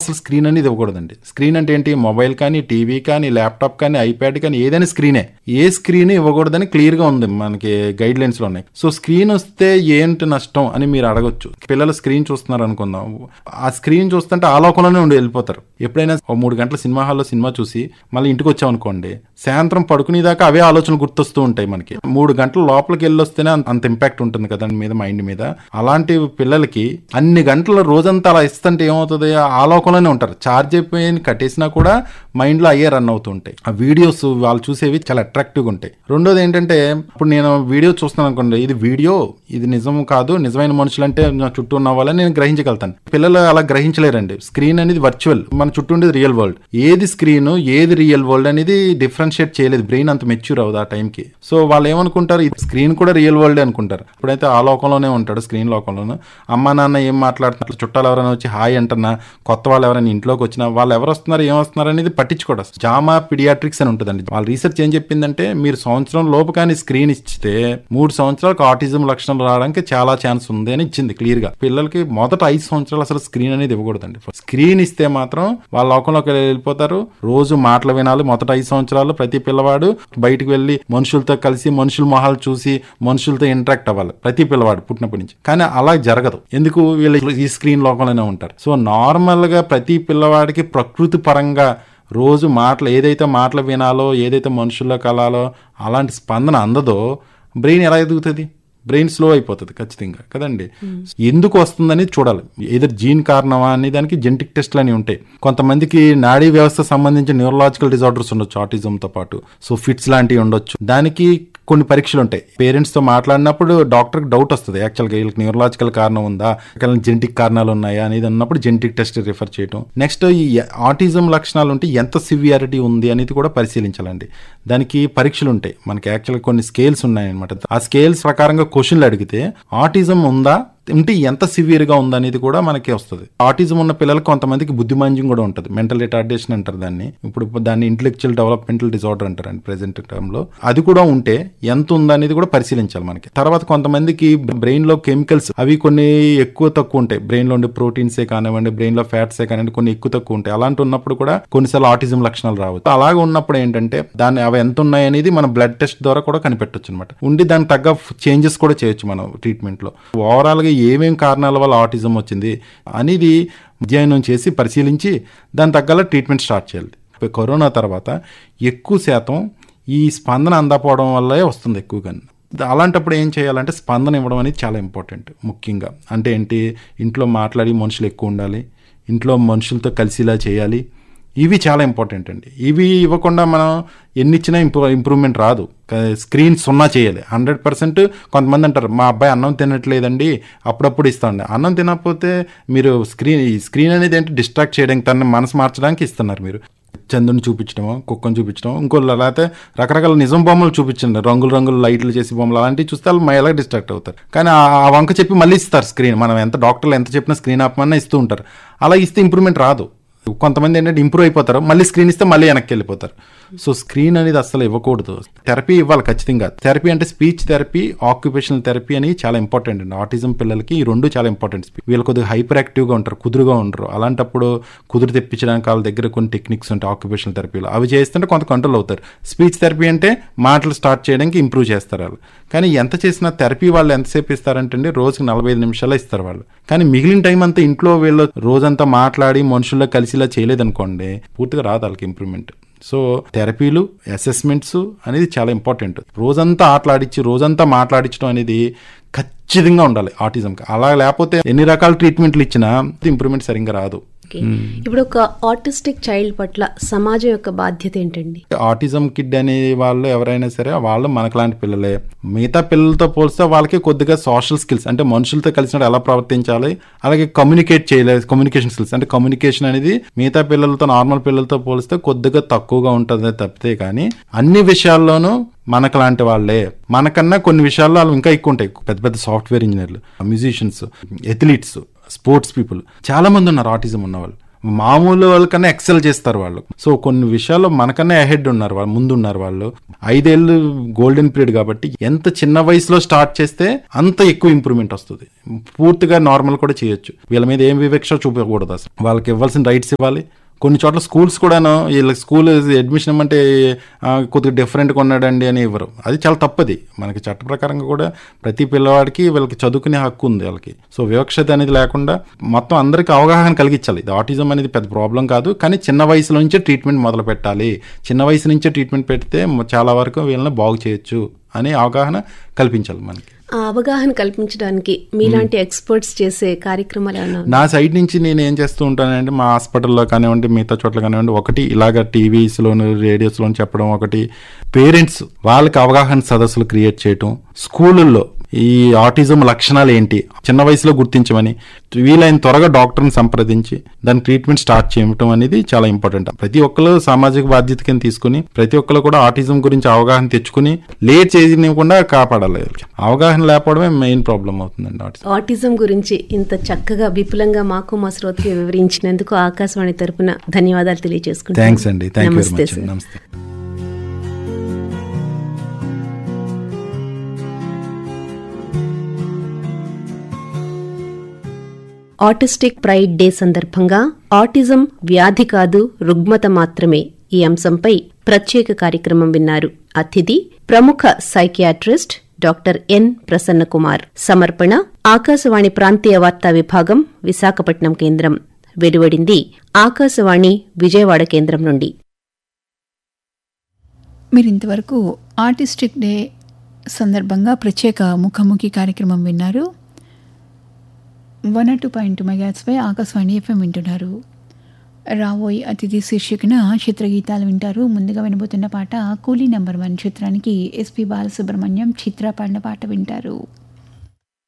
అసలు స్క్రీన్ అనేది ఇవ్వకూడదండి స్క్రీన్ అంటే ఏంటి మొబైల్ కానీ టీవీ కానీ ల్యాప్టాప్ కానీ ఐప్యాడ్ కానీ ఏదైనా స్క్రీనే ఏ స్క్రీన్ ఇవ్వకూడదని క్లియర్ గా ఉంది మనకి గైడ్ లైన్స్ లో ఉన్నాయి సో స్క్రీన్ వస్తే ఏంటి నష్టం అని మీరు అడగొచ్చు పిల్లలు స్క్రీన్ చూస్తున్నారు అనుకుందాం ఆ స్క్రీన్ చూస్తుంటే ఆ లోకంలోనే ఉండి వెళ్ళిపోతారు ఎప్పుడైనా ఓ మూడు గంటల సినిమా హాల్లో సినిమా చూసి మళ్ళీ ఇంటికి వచ్చాం అనుకోండి సాయంత్రం పడుకునేదాకా అవే ఆలోచనలు గుర్తొస్తూ ఉంటాయి మనకి మూడు గంటలు లోపలికి వెళ్ళి వస్తేనే అంత- అంత ఇంపాక్ట్ ఉంటుంది కదా మీద మైండ్ మీద అలాంటి పిల్లలకి అన్ని గంటల రోజంతా అలా ఇస్తుంటే ఏమవుతుంది ఆ లోకంలోనే ఉంటారు ఛార్జ్ అయిపోయి కట్టేసినా కూడా మైండ్ లో అయ్యే రన్ అవుతూ ఉంటాయి ఆ వీడియోస్ వాళ్ళు చూసేవి చాలా అట్రాక్టివ్ గా ఉంటాయి రెండోది ఏంటంటే ఇప్పుడు నేను వీడియో చూస్తున్నాను అనుకోండి ఇది వీడియో ఇది నిజం కాదు నిజమైన మనుషులు అంటే నా చుట్టూ ఉన్న వాళ్ళని నేను గ్రహించగలుగుతాను పిల్లలు అలా గ్రహించలేరండి స్క్రీన్ అనేది వర్చువల్ మన చుట్టూ ఉండేది రియల్ వరల్డ్ ఏది స్క్రీన్ ఏది రియల్ వరల్డ్ అనేది డిఫరెన్షియేట్ చేయలేదు బ్రెయిన్ అంత మెచ్యూర్ అవ్వదు ఆ టైంకి సో వాళ్ళు ఏమనుకుంటారు ఈ స్క్రీన్ కూడా రియల్ వరల్డ్ అనుకుంటారు ఇప్పుడైతే ఆ లోకంలోనే ఉంటాడు స్క్రీన్ లోకంలోనూ అమ్మ నాన్న ఏం మాట్లాడుతున్నారు చుట్టాలు ఎవరైనా వచ్చి హాయ్ అంటున్నా కొత్త వాళ్ళు ఎవరైనా ఇంట్లోకి వచ్చినా వాళ్ళు ఎవరు వస్తున్నారు ఏం వస్తున్నారు అనేది పట్టించుకోవడం జామా పిడియాట్రిక్స్ అని ఉంటుందండి వాళ్ళ రీసెర్చ్ ఏం చెప్పిందంటే మీరు సంవత్సరం లోపు కానీ స్క్రీన్ ఇస్తే మూడు సంవత్సరాలకు ఆటిజం లక్షణాలు రావడానికి చాలా ఛాన్స్ ఉంది అని ఇచ్చింది క్లియర్ గా పిల్లలకి మొదట ఐదు సంవత్సరాలు అసలు స్క్రీన్ అనేది ఇవ్వకూడదండి స్క్రీన్ ఇస్తే మాత్రం వాళ్ళ లోకంలోకి వెళ్ళిపోతారు రోజు మాటలు వినాలి మొదట ఐదు సంవత్సరాలు ప్రతి పిల్లవాడు బయటకు వెళ్ళి మనుషులతో కలిసి మనుషుల మొహాలు చూసి మనుషులతో ఇంటరాక్ట్ అవ్వాలి ప్రతి పిల్లవాడు పుట్టినప్పటి నుంచి కానీ అలా జరగదు ఎందుకు వీళ్ళు ఈ స్క్రీన్ లోకంలోనే ఉంటారు సో నార్మల్ గా ప్రతి పిల్లవాడికి ప్రకృతి పరంగా రోజు మాటలు ఏదైతే మాటలు వినాలో ఏదైతే మనుషుల్లో కలాలో అలాంటి స్పందన అందదో బ్రెయిన్ ఎలా ఎదుగుతుంది బ్రెయిన్ స్లో అయిపోతుంది ఖచ్చితంగా కదండి ఎందుకు వస్తుందని చూడాలి ఏదో జీన్ కారణమా అనే దానికి జెనెటిక్ టెస్ట్లు అని ఉంటాయి కొంతమందికి నాడీ వ్యవస్థ సంబంధించిన న్యూరలాజికల్ డిజార్డర్స్ ఉండొచ్చు ఆటిజంతో పాటు సో ఫిట్స్ లాంటివి ఉండొచ్చు దానికి కొన్ని పరీక్షలు ఉంటాయి పేరెంట్స్ తో మాట్లాడినప్పుడు డాక్టర్ డౌట్ వస్తుంది యాక్చువల్గా వీళ్ళకి న్యూరలాజికల్ కారణం ఉందా జెనెటిక్ కారణాలు ఉన్నాయా అనేది అన్నప్పుడు జెనెటిక్ టెస్ట్ రిఫర్ చేయడం నెక్స్ట్ ఈ ఆటిజం లక్షణాలు ఉంటే ఎంత సివియారిటీ ఉంది అనేది కూడా పరిశీలించాలండి దానికి పరీక్షలు ఉంటాయి మనకి యాక్చువల్గా కొన్ని స్కేల్స్ ఉన్నాయన్నమాట ఆ స్కేల్స్ ప్రకారంగా క్వశ్చన్లు అడిగితే ఆటిజం ఉందా ఉంటే ఎంత సివియర్ గా ఉందనేది కూడా మనకి వస్తుంది ఆటిజం ఉన్న పిల్లలకు కొంతమందికి బుద్ధిమాంద్యం కూడా ఉంటుంది మెంటల్ రిటార్డేషన్ అంటారు దాన్ని ఇప్పుడు దాన్ని ఇంటెలెక్చువల్ డెవలప్మెంటల్ డిజార్డర్ అంటారు అండి ప్రెసెంట్ టైమ్ లో అది కూడా ఉంటే ఎంత ఉందనేది కూడా పరిశీలించాలి మనకి తర్వాత కొంతమందికి బ్రెయిన్ లో కెమికల్స్ అవి కొన్ని ఎక్కువ తక్కువ ఉంటాయి బ్రెయిన్ లో ఉండే ప్రోటీన్సే కానివ్వండి బ్రెయిన్ లో ఫ్యాట్సే కానివ్వండి కొన్ని ఎక్కువ తక్కువ ఉంటాయి అలాంటి ఉన్నప్పుడు కూడా కొన్నిసార్లు ఆటిజం లక్షణాలు రావచ్చు అలాగే ఉన్నప్పుడు ఏంటంటే దాన్ని అవి ఎంత ఉన్నాయి అనేది మన బ్లడ్ టెస్ట్ ద్వారా కూడా కనిపెట్టొచ్చు అనమాట ఉండి దానికి తగ్గ చేంజెస్ కూడా చేయొచ్చు మనం ట్రీట్మెంట్ లో ఓవరాల్ గా ఏమేం కారణాల వల్ల ఆటిజం వచ్చింది అనేది అధ్యయనం చేసి పరిశీలించి దాని తగ్గల ట్రీట్మెంట్ స్టార్ట్ చేయాలి ఇప్పుడు కరోనా తర్వాత ఎక్కువ శాతం ఈ స్పందన అందకపోవడం వల్లే వస్తుంది ఎక్కువగా అలాంటప్పుడు ఏం చేయాలంటే స్పందన ఇవ్వడం అనేది చాలా ఇంపార్టెంట్ ముఖ్యంగా అంటే ఏంటి ఇంట్లో మాట్లాడి మనుషులు ఎక్కువ ఉండాలి ఇంట్లో మనుషులతో కలిసిలా చేయాలి ఇవి చాలా ఇంపార్టెంట్ అండి ఇవి ఇవ్వకుండా మనం ఎన్ని ఇచ్చినా ఇంప్రూ ఇంప్రూవ్మెంట్ రాదు క- స్క్రీన్ సున్నా చేయాలి హండ్రెడ్ పర్సెంట్ కొంతమంది అంటారు మా అబ్బాయి అన్నం తినట్లేదండి అప్పుడప్పుడు ఇస్తాండి అన్నం తినకపోతే మీరు స్క్రీన్ ఈ స్క్రీన్ అనేది ఏంటి డిస్ట్రాక్ట్ చేయడానికి తన మనసు మార్చడానికి ఇస్తున్నారు మీరు చంద్రుని చూపించడమో కుక్కను చూపించడం ఇంకో లేకపోతే రకరకాల నిజం బొమ్మలు చూపించండి రంగులు రంగులు లైట్లు చేసి బొమ్మలు అలాంటివి చూస్తే వాళ్ళు ఎలా డిస్ట్రాక్ట్ అవుతారు కానీ ఆ ఆ వంక చెప్పి మళ్ళీ ఇస్తారు స్క్రీన్ మనం ఎంత డాక్టర్లు ఎంత చెప్పినా స్క్రీన్ ఆపమన్నా ఇస్తూ ఉంటారు అలా ఇస్తే ఇంప్రూవ్మెంట్ రాదు కొంతమంది ఏంటంటే ఇంప్రూవ్ అయిపోతారు మళ్ళీ స్క్రీన్ ఇస్తే మళ్ళీ వెనక్కి వెళ్ళిపోతారు సో స్క్రీన్ అనేది అసలు ఇవ్వకూడదు థెరపీ ఇవ్వాలి ఖచ్చితంగా థెరపీ అంటే స్పీచ్ థెరపీ ఆక్యుపేషనల్ థెరపీ అని చాలా ఇంపార్టెంట్ అండి ఆటిజం పిల్లలకి ఈ రెండు చాలా ఇంపార్టెంట్ వీళ్ళు కొద్దిగా హైపర్ యాక్టివ్గా ఉంటారు కుదురుగా ఉంటారు అలాంటప్పుడు కుదురు తెప్పించడానికి వాళ్ళ దగ్గర కొన్ని టెక్నిక్స్ ఉంటాయి ఆక్యుపేషనల్ థెరపీలో అవి చేస్తుంటే కొంత కంట్రోల్ అవుతారు స్పీచ్ థెరపీ అంటే మాటలు స్టార్ట్ చేయడానికి ఇంప్రూవ్ చేస్తారు వాళ్ళు కానీ ఎంత చేసినా థెరపీ వాళ్ళు ఎంతసేపు ఇస్తారంటే అండి రోజుకి నలభై ఐదు నిమిషాలు ఇస్తారు వాళ్ళు కానీ మిగిలిన టైం అంతా ఇంట్లో వీళ్ళు రోజంతా మాట్లాడి మనుషుల్లో కలిసిలా చేయలేదనుకోండి పూర్తిగా రాదు వాళ్ళకి ఇంప్రూవ్మెంట్ సో థెరపీలు అసెస్మెంట్స్ అనేది చాలా ఇంపార్టెంట్ రోజంతా ఆటలాడించి రోజంతా మాట్లాడించడం అనేది ఖచ్చితంగా ఉండాలి ఆటిజంకి అలా లేకపోతే ఎన్ని రకాల ట్రీట్మెంట్లు ఇచ్చినా ఇంప్రూవ్మెంట్ సరిగ్గా రాదు ఓకే. ఇప్పుడు ఒక ఆటిస్టిక్ చైల్డ్ పట్ల సమాజం యొక్క బాధ్యత ఏంటండి ఆటిజం కిడ్ అనే వాళ్ళు ఎవరైనా సరే వాళ్ళు మనకులాంటి పిల్లలే మిగతా పిల్లలతో పోలిస్తే వాళ్ళకి కొద్దిగా సోషల్ స్కిల్స్ అంటే మనుషులతో కలిసినప్పుడు ఎలా ప్రవర్తించాలి అలాగే కమ్యూనికేట్ చేయలేదు కమ్యూనికేషన్ స్కిల్స్ అంటే కమ్యూనికేషన్ అనేది మిగతా పిల్లలతో నార్మల్ పిల్లలతో పోలిస్తే కొద్దిగా తక్కువగా ఉంటుంది తప్పితే కానీ అన్ని విషయాల్లోనూ మనకు లాంటి వాళ్ళే మనకన్నా కొన్ని విషయాల్లో వాళ్ళు ఇంకా ఎక్కువ ఉంటాయి పెద్ద పెద్ద సాఫ్ట్వేర్ ఇంజనీర్లు మ్యూజిషియన్స్ ఎథ్లీట్స్ స్పోర్ట్స్ పీపుల్ చాలా మంది ఉన్నారు ఆటిజం ఉన్నవాళ్ళు మామూలు వాళ్ళకన్నా ఎక్సెల్ చేస్తారు వాళ్ళు సో కొన్ని విషయాల్లో మనకన్నా అహెడ్ ఉన్నారు వాళ్ళు ముందు ఉన్నారు వాళ్ళు ఐదేళ్ళు గోల్డెన్ పీరియడ్ కాబట్టి ఎంత చిన్న వయసులో స్టార్ట్ చేస్తే అంత ఎక్కువ ఇంప్రూవ్మెంట్ వస్తుంది పూర్తిగా నార్మల్ కూడా చేయొచ్చు వీళ్ళ మీద ఏం వివక్ష చూపకూడదు అసలు వాళ్ళకి ఇవ్వాల్సిన రైట్స్ ఇవ్వాలి కొన్ని చోట్ల స్కూల్స్ కూడాను వీళ్ళకి స్కూల్ అడ్మిషన్ ఇవ్వమంటే ఆ, కొద్దిగా డిఫరెంట్గా ఉన్నాడండి అని ఇవ్వరు అది చాలా తప్పది మనకి చట్ట ప్రకారంగా కూడా ప్రతి పిల్లవాడికి వీళ్ళకి చదువుకునే హక్కు ఉంది వాళ్ళకి సో వివక్షత అనేది లేకుండా మొత్తం అందరికీ అవగాహన కలిగించాలి ఇది ఆటిజం అనేది పెద్ద ప్రాబ్లం కాదు కానీ చిన్న వయసు నుంచే ట్రీట్మెంట్ మొదలు పెట్టాలి చిన్న వయసు నుంచే ట్రీట్మెంట్ పెడితే మ- చాలా వరకు వీళ్ళని బాగు చేయొచ్చు అనే అవగాహన కల్పించాలి మనకి ఆ అవగాహన కల్పించడానికి మీలాంటి ఎక్స్పర్ట్స్ చేసే కార్యక్రమాలు ఏమైనా ఉన్నాయా? నా సైడ్ నుంచి నేను ఏం చేస్తూ ఉంటానంటే మా హాస్పిటల్లో కానివ్వండి మిగతా చోట్ల కానివ్వండి ఒకటి ఇలాగ టీవీస్లోను రేడియోస్లోను చెప్పడం ఒకటి పేరెంట్స్ వాళ్ళకి అవగాహన సదస్సులు క్రియేట్ చేయటం స్కూళ్ళల్లో ఈ ఆటిజం లక్షణాలు ఏంటి చిన్న వయసులో గుర్తించమని వీలైన త్వరగా డాక్టర్ని సంప్రదించి దాని ట్రీట్మెంట్ స్టార్ట్ చేయటం అనేది చాలా ఇంపార్టెంట్ ప్రతి ఒక్కరు సామాజిక బాధ్యత కింద తీసుకుని ప్రతి ఒక్కరు కూడా ఆటిజం గురించి అవగాహన తెచ్చుకుని లేట్ చేయనివ్వకుండా కాపాడాలి అవగాహన లేకపోవడమే మెయిన్ ప్రాబ్లం అవుతుందండి ఆటిజం ఆటిజం గురించి ఇంత చక్కగా విపులంగా మాకు మా శ్రోతకి వివరించినందుకు ఆకాశవాణి తరపున ధన్యవాదాలు తెలియజేసుకుంటాను థ్యాంక్స్ అండి థ్యాంక్ యూ వెరీ నమస్తే మచ్ సార్. నమస్తే ఆటిస్టిక్ ప్రైడ్ డే సందర్భంగా ఆటిజం వ్యాధి కాదు రుగ్మత మాత్రమే ఈ అంశంపై ప్రత్యేక కార్యక్రమం విన్నారు అతిథి ప్రముఖ psychiatrist doctor N Prasanna Kumar సమర్పణ ఆకాశవాణి ప్రాంతీయ వార్తా విభాగం విశాఖపట్నం కేంద్రం వెలువడింది ఆకాశవాణి విజయవాడ కేంద్రం నుండి మీరు ఇంతవరకు ఆర్టిస్టిక్ డే సందర్భంగా ప్రత్యేక ముఖాముఖి కార్యక్రమం విన్నారు వన్ టూ పాయింట్ మెగాట్స్పై ఆకాశవాణి ఎఫ్ఎం వింటున్నారు రావోయ్ అతిథి శీర్షికన చిత్రగీతాలు వింటారు ముందుగా వినబోతున్న పాట కూలీ నెంబర్ వన్ చిత్రానికి ఎస్పి బాలసుబ్రహ్మణ్యం చిత్ర పాడిన పాట వింటారు